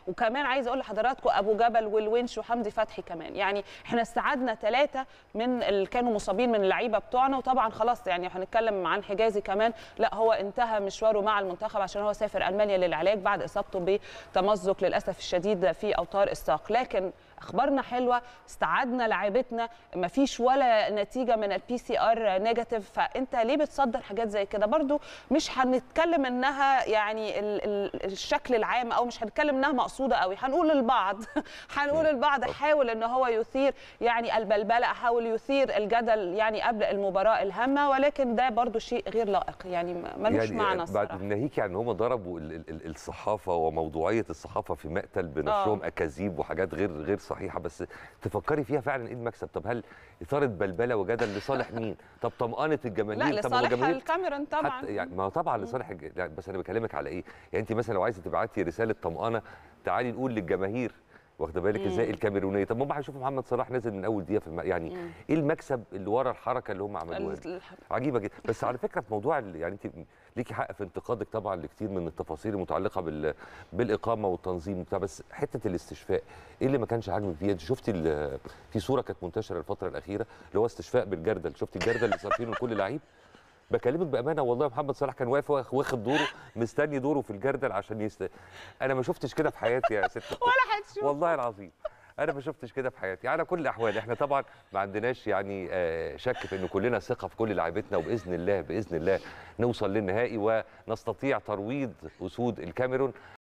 وكمان عايزه اقول لحضراتكم ابو جبل والونش وحمدي فتحي كمان يعني احنا استعدنا ثلاثه من اللي كانوا مصابين من اللعيبه بتوعنا وطبعا خلاص يعني هنتكلم عن حجازي كمان لا هو انتهى مشواره مع المنتخب عشان هو سافر المانيا للعلاج بعد اصابته بتمزق للاسف الشديد في اوتار الساق لكن اخبارنا حلوه استعدنا لعيبتنا ما فيش ولا نتيجه من البي سي ار نيجاتيف فانت ليه بتصدر حاجات زي كده برضو مش هنتكلم انها يعني ال ال الشكل العام او مش هنتكلم انها مقصوده قوي هنقول البعض هنقول البعض حاول ان هو يثير يعني البلبله حاول يثير الجدل يعني قبل المباراه الهامه ولكن ده برضو شيء غير لائق يعني ملوش يعني معنى بعد الصراحه ناهيك عن ان هم ضربوا ال- ال- ال- الصحافه وموضوعيه الصحافه في مقتل بنشرهم آه. اكاذيب وحاجات غير غير صحيحه بس تفكري فيها فعلا ايه المكسب طب هل اثاره بلبله وجدل لصالح مين طب طمانه الجماهير لا طب هو لصالح الجماهير الكاميرون طبعا حتى يعني ما هو طبعا لصالح الج- لا، بس انا بكلمك على ايه يعني انت مثلا لو عايزه تبعتي رساله طمانه تعالي نقول للجماهير واخده بالك ازاي الكاميرونيه طب ما هم هيشوفوا محمد صلاح نزل من اول دقيقه في الم... يعني مم. ايه المكسب اللي ورا الحركه اللي هم عملوها دي؟ ال- عجيبه جدا بس على فكره في موضوع ال- يعني انت ليكي حق في انتقادك طبعا لكتير من التفاصيل المتعلقه بال بالاقامه والتنظيم وبتاع بس حته الاستشفاء ايه اللي ما كانش عاجبك فيها انت شفتي ال- في صوره كانت منتشره الفتره الاخيره اللي هو استشفاء بالجردل شفتي الجردل اللي صارفينه لكل لعيب بكلمك بامانه والله محمد صلاح كان واقف واخ- واخد دوره مستني دوره في الجردل عشان يست... انا ما شفتش كده في حياتي يا ست الكل. ولا هتشوف والله العظيم انا ما شفتش كده في حياتي على كل الاحوال احنا طبعا ما عندناش يعني آه، شك في ان كلنا ثقه في كل لاعبتنا وباذن الله باذن الله نوصل للنهائي ونستطيع ترويض اسود الكاميرون